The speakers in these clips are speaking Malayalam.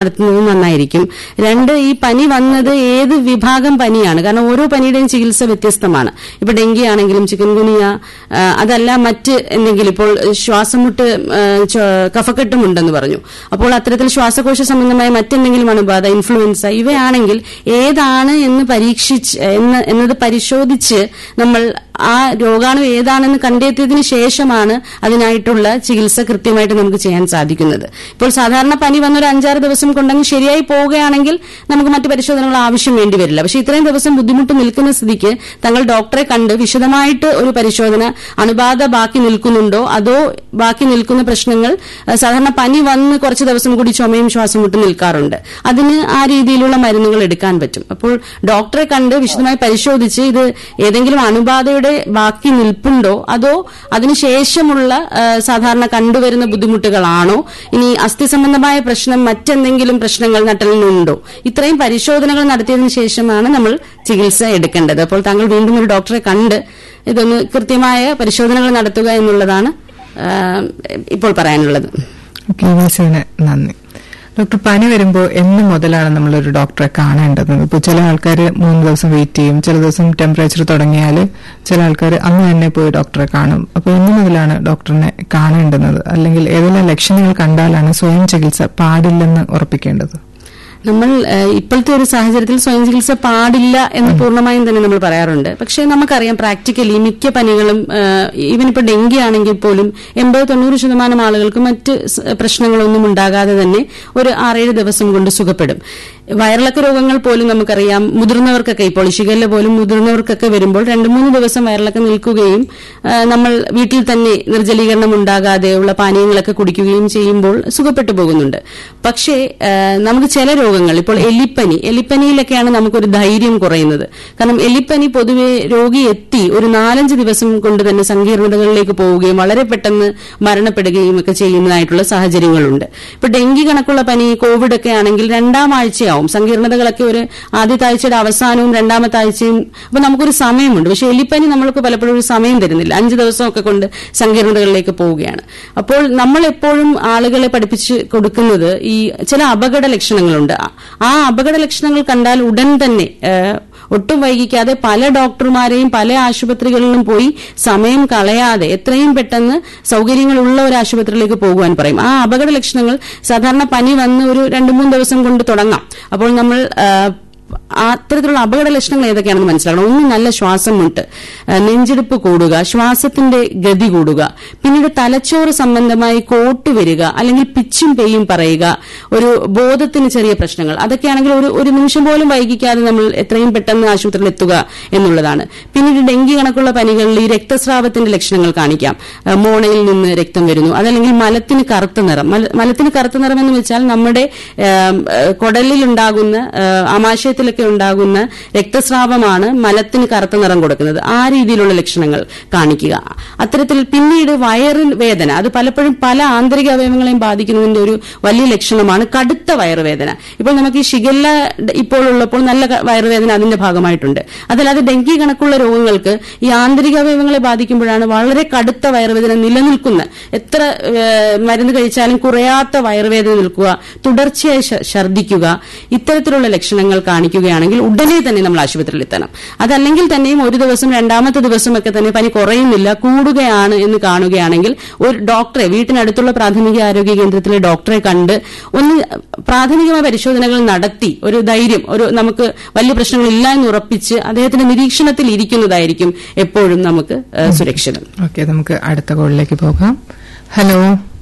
നടത്തുന്നത് നന്നായിരിക്കും രണ്ട് ഈ പനി വന്നത് ഏത് വിഭാഗം പനിയാണ് കാരണം ഓരോ പനിയുടെയും ചികിത്സ വ്യത്യസ്തമാണ് ഇപ്പൊ ഡെങ്കി ആണെങ്കിലും ചിക്കൻ ഗുനിയ ആ, അതല്ല മറ്റ് എന്തെങ്കിലും ഇപ്പോൾ ശ്വാസമുട്ട് ആ, ച- കഫക്കെട്ടും ഉണ്ടെന്ന് പറഞ്ഞു അപ്പോൾ അത്തരത്തിൽ ശ്വാസകോശ സംബന്ധമായ മറ്റെന്തെങ്കിലും അണുബാധ ഇൻഫ്ലുവൻസ ഇവയാണെങ്കിൽ ഏതാണ് എന്ന് പരീക്ഷിച്ച് എന്ന് എന്നത് പരിശോധിച്ച് നമ്മൾ ആ രോഗാണു ഏതാണെന്ന് കണ്ടെത്തിയതിനു ശേഷമാണ് അതിനായിട്ടുള്ള ചികിത്സ കൃത്യമായിട്ട് നമുക്ക് ചെയ്യാൻ സാധിക്കുന്നത് ഇപ്പോൾ സാധാരണ പനി വന്നൊരു അഞ്ചാറ് ദിവസം കൊണ്ടങ്ങ് ശരിയായി പോവുകയാണെങ്കിൽ നമുക്ക് മറ്റു പരിശോധനകൾ ആവശ്യം വേണ്ടി വരില്ല പക്ഷേ ഇത്രയും ദിവസം ബുദ്ധിമുട്ട് നിൽക്കുന്ന സ്ഥിതിക്ക് തങ്ങൾ ഡോക്ടറെ കണ്ട് വിശദമായിട്ട് ഒരു പരിശോധന അണുബാധ ബാക്കി നിൽക്കുന്നുണ്ടോ അതോ ബാക്കി നിൽക്കുന്ന പ്രശ്നങ്ങൾ അഹ് സാധാരണ പനി വന്ന് കുറച്ച് ദിവസം കൂടി ചുമയും ശ്വാസം മുട്ടും നിൽക്കാറുണ്ട് അതിന് ആ രീതിയിലുള്ള മരുന്നുകൾ എടുക്കാൻ പറ്റും അപ്പോൾ ഡോക്ടറെ കണ്ട് വിശദമായി പരിശോധിച്ച് ഇത് ഏതെങ്കിലും അണുബാധയുടെ ബാക്കി നിൽപ്പുണ്ടോ അതോ അതിനുശേഷമുള്ള ആ, സാധാരണ കണ്ടുവരുന്ന ബുദ്ധിമുട്ടുകളാണോ ഇനി അസ്ഥി സംബന്ധമായ പ്രശ്നം മറ്റെന്തെങ്കിലും പ്രശ്നങ്ങൾ നട്ടലിനുണ്ടോ ഇത്രയും പരിശോധനകൾ നടത്തിയതിനു ശേഷമാണ് നമ്മൾ ചികിത്സ എടുക്കേണ്ടത് അപ്പോൾ താങ്കൾ വീണ്ടും ഒരു ഡോക്ടറെ കണ്ട് ഇതൊന്ന് കൃത്യമായ പരിശോധനകൾ നടത്തുക എന്നുള്ളതാണ് ആ, ഇപ്പോൾ പറയാനുള്ളത് ഓക്കെ വിസിന് നന്ദി ഡോക്ടർ പനി വരുമ്പോൾ എന്ന് മുതലാണ് നമ്മളൊരു ഡോക്ടറെ കാണേണ്ടത് ഇപ്പോൾ ചില ആൾക്കാർ മൂന്ന് ദിവസം വെയിറ്റ് ചെയ്യും ചില ദിവസം ടെമ്പറേച്ചർ തുടങ്ങിയാൽ ചില ആൾക്കാർ അന്ന് തന്നെ പോയി ഡോക്ടറെ കാണും അപ്പോൾ എന്ന് മുതലാണ് ഡോക്ടറിനെ കാണേണ്ടുന്നത് അല്ലെങ്കിൽ ഏതെല്ലാം ലക്ഷണങ്ങൾ കണ്ടാലാണ് സ്വയം ചികിത്സ പാടില്ലെന്ന് ഉറപ്പിക്കേണ്ടത് നമ്മൾ ഏഹ്, ഇപ്പോഴത്തെ ഒരു സാഹചര്യത്തിൽ സ്വയം ചികിത്സ പാടില്ല എന്ന് പൂർണ്ണമായും തന്നെ നമ്മൾ പറയാറുണ്ട് പക്ഷേ നമുക്കറിയാം പ്രാക്ടിക്കലി മിക്ക പനികളും ഈവൻ ഇപ്പോൾ ഡെങ്കി ആണെങ്കിൽ പോലും എൺപത് തൊണ്ണൂറ് ശതമാനം ആളുകൾക്ക് മറ്റ് സ് പ്രശ്നങ്ങളൊന്നും ഉണ്ടാകാതെ തന്നെ ഒരു ആറേഴ് ദിവസം കൊണ്ട് സുഖപ്പെടും വയറിളക്ക രോഗങ്ങൾ പോലും നമുക്കറിയാം മുതിർന്നവർക്കൊക്കെ ഇപ്പോൾ ഷിഗല്ല പോലും മുതിർന്നവർക്കൊക്കെ വരുമ്പോൾ രണ്ട് മൂന്ന് ദിവസം വയറിളക്കം നിൽക്കുകയും ആ, നമ്മൾ വീട്ടിൽ തന്നെ നിർജ്ജലീകരണം ഉണ്ടാകാതെയുള്ള പാനീയങ്ങളൊക്കെ കുടിക്കുകയും ചെയ്യുമ്പോൾ സുഖപ്പെട്ടു പോകുന്നുണ്ട് പക്ഷേ ആ, നമുക്ക് ചില രോഗങ്ങൾ ഇപ്പോൾ എലിപ്പനി എലിപ്പനിയിലൊക്കെയാണ് നമുക്കൊരു ധൈര്യം കുറയുന്നത് കാരണം എലിപ്പനി പൊതുവെ രോഗി എത്തി ഒരു നാലഞ്ച് ദിവസം കൊണ്ട് തന്നെ സങ്കീർണതകളിലേക്ക് പോവുകയും വളരെ പെട്ടെന്ന് മരണപ്പെടുകയും ഒക്കെ ചെയ്യുന്നതായിട്ടുള്ള സാഹചര്യങ്ങളുണ്ട് ഇപ്പൊ ഡെങ്കി കണക്കുള്ള പനി കോവിഡ് ഒക്കെ ആണെങ്കിൽ രണ്ടാം ആഴ്ചയാവും സങ്കീർണതകളൊക്കെ ഒരു ആദ്യത്തെ ആഴ്ചയുടെ അവസാനവും രണ്ടാമത്തെ ആഴ്ചയും അപ്പൊ നമുക്കൊരു സമയമുണ്ട് പക്ഷെ എലിപ്പനി നമ്മൾക്ക് പലപ്പോഴും ഒരു സമയം തരുന്നില്ല അഞ്ച് ദിവസമൊക്കെ കൊണ്ട് സങ്കീർണതകളിലേക്ക് പോവുകയാണ് അപ്പോൾ നമ്മൾ എപ്പോഴും ആളുകളെ പഠിപ്പിച്ച് കൊടുക്കുന്നത് ഈ ചില അപകട ലക്ഷണങ്ങളുണ്ട് ആ- ആ അപകട ലക്ഷണങ്ങൾ കണ്ടാൽ ഉടൻ തന്നെ ഏഹ്, ഒട്ടും വൈകിക്കാതെ പല ഡോക്ടർമാരെയും പല ആശുപത്രികളിലും പോയി സമയം കളയാതെ എത്രയും പെട്ടെന്ന് സൗകര്യങ്ങളുള്ള ഒരു ആശുപത്രിയിലേക്ക് പോകുവാൻ പറയും ആ അപകട ലക്ഷണങ്ങൾ സാധാരണ പനി വന്ന് ഒരു രണ്ട് മൂന്ന് ദിവസം കൊണ്ട് തുടങ്ങാം അപ്പോൾ നമ്മൾ ആ, അത്തരത്തിലുള്ള അപകട ലക്ഷണങ്ങൾ ഏതൊക്കെയാണെന്ന് മനസ്സിലാക്കണം ഒന്ന് നല്ല ശ്വാസം മുട്ട് ആ, നെഞ്ചെടുപ്പ് കൂടുക ശ്വാസത്തിന്റെ ഗതി കൂടുക പിന്നീട് തലച്ചോറ് സംബന്ധമായി കോട്ട് വരിക അല്ലെങ്കിൽ പിച്ചും പെയ്യും പറയുക ഒരു ബോധത്തിന് ചെറിയ പ്രശ്നങ്ങൾ അതൊക്കെയാണെങ്കിൽ ഒരു ഒരു നിമിഷം പോലും വൈകിക്കാതെ നമ്മൾ എത്രയും പെട്ടെന്ന് ആശുപത്രിയിൽ എത്തുക എന്നുള്ളതാണ് പിന്നീട് ഡെങ്കി കണക്കുള്ള പനികളിൽ ഈ രക്തസ്രാവത്തിന്റെ ലക്ഷണങ്ങൾ കാണിക്കാം ആ, മോണയിൽ നിന്ന് രക്തം വരുന്നു അതല്ലെങ്കിൽ മലത്തിന് കറുത്ത നിറം മല- മലത്തിന് കറുത്ത നിറം എന്ന് വെച്ചാൽ നമ്മുടെ ആം, ആ, കുടലിൽ ഉണ്ടാകുന്ന ആ, ആമാശയത്തിലൊക്കെ ഉണ്ടാകുന്ന രക്തസ്രാവമാണ് മലത്തിന് കറുത്ത നിറം കൊടുക്കുന്നത് ആ രീതിയിലുള്ള ലക്ഷണങ്ങൾ കാണിക്കുക അത്തരത്തിൽ പിന്നീട് വയറിൽ വേദന അത് പലപ്പോഴും പല ആന്തരിക അവയവങ്ങളെയും ബാധിക്കുന്നതിന്റെ ഒരു വലിയ ലക്ഷണമാണ് കടുത്ത വയറുവേദന ഇപ്പോൾ നമുക്ക് ഈ ഷിഗല്ല ഇപ്പോൾ ഉള്ളപ്പോൾ നല്ല ക- വയറുവേദന അതിന്റെ ഭാഗമായിട്ടുണ്ട് അതല്ലാതെ ഡെങ്കി കണക്കുള്ള രോഗങ്ങൾക്ക് ഈ ആന്തരിക അവയവങ്ങളെ ബാധിക്കുമ്പോഴാണ് വളരെ കടുത്ത വയറുവേദന നിലനിൽക്കുന്ന എത്ര ഏഹ്, മരുന്ന് കഴിച്ചാലും കുറയാത്ത വയറുവേദന നിൽക്കുക തുടർച്ചയായി ശ- ഛർദ്ദിക്കുക ഇത്തരത്തിലുള്ള ലക്ഷണങ്ങൾ കാണിക്കുകയാണെങ്കിൽ ഉടനെ തന്നെ നമ്മൾ ആശുപത്രിയിൽ എത്തണം അതല്ലെങ്കിൽ തന്നെയും ഒരു ദിവസം രണ്ടാമത്തെ ദിവസമൊക്കെ തന്നെ പനി കുറയുന്നില്ല കൂടുകയാണ് എന്ന് കാണുകയാണെങ്കിൽ ഒരു ഡോക്ടറെ വീട്ടിനടുത്തുള്ള പ്രാഥമിക ആരോഗ്യ കേന്ദ്രത്തിലെ ഡോക്ടറെ കണ്ട് ഒന്ന് പ്രാഥമികമായ പരിശോധനകൾ നടത്തി ഒരു ധൈര്യം ഒരു നമുക്ക് വലിയ പ്രശ്നങ്ങളില്ല എന്ന് ഉറപ്പിച്ച് അദ്ദേഹത്തിന്റെ നിരീക്ഷണത്തിൽ ഇരിക്കുന്നതായിരിക്കും എപ്പോഴും നമുക്ക് ഏഹ്, സുരക്ഷിതം ഓക്കെ നമുക്ക് അടുത്ത കോളിലേക്ക് പോകാം ഹലോ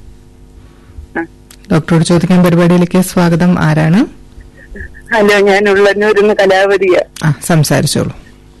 ഡോക്ടറോട് ചോദിക്കാൻ പരിപാടിയിലേക്ക് സ്വാഗതം ആരാണ് ഹലോ ഞാൻ ഉള്ളന്നൂരിന്ന് കലാവതിയ ആ സംസാരിച്ചോളൂ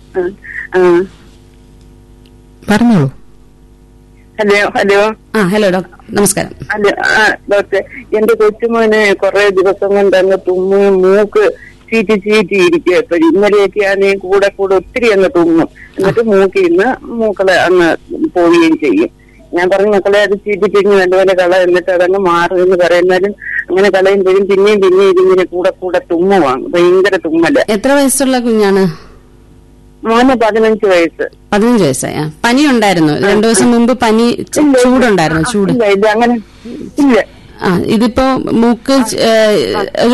പറഞ്ഞോളൂ ഹലോ ഹലോ ആ ഹലോ ഡോക്ടർ നമസ്കാരം ഹലോ ആ ഡോക്ടർ എന്റെ കൊച്ചുമോന് കുറെ ദിവസം കൊണ്ട് അങ്ങ് തുമ്മും മൂക്ക് ചീറ്റി ചീറ്റി ഇരിക്കുക ഇപ്പൊ ഇന്നലെയൊക്കെ ആണെങ്കിൽ കൂടെ കൂടെ ഒത്തിരി അങ്ങ് തുമ്മും എന്നിട്ട് മൂക്കിൽ നിന്ന് മൂക്കളെ അങ്ങ് പോവുകയും ചെയ്യും ഞാൻ പറഞ്ഞു മക്കളെ അത് ചീറ്റി പിരിഞ്ഞ് നല്ലപോലെ കള എന്നിട്ട് അതങ്ങ് മാറും എന്ന് പറയുന്നാലും അങ്ങനെ കളയുമ്പോഴും പിന്നെയും പിന്നെയും ഇതിങ്ങനെ കൂടെ കൂടെ തുമ്മുവാണ് ഭയങ്കര തുമ്മല് എത്ര വയസ്സുള്ള കുഞ്ഞാണ് മോന് പതിനഞ്ച് വയസ്സ് പതിനഞ്ച് വയസ്സായ പനി ഉണ്ടായിരുന്നു രണ്ടു ദിവസം മുമ്പ് പനി ച- ചൂടുണ്ടായിരുന്നു ചൂട് ഇല്ല ഇല്ല അങ്ങനെ ഇല്ല ആ ഇതിപ്പോ മൂക്ക് ച- ഏഹ്,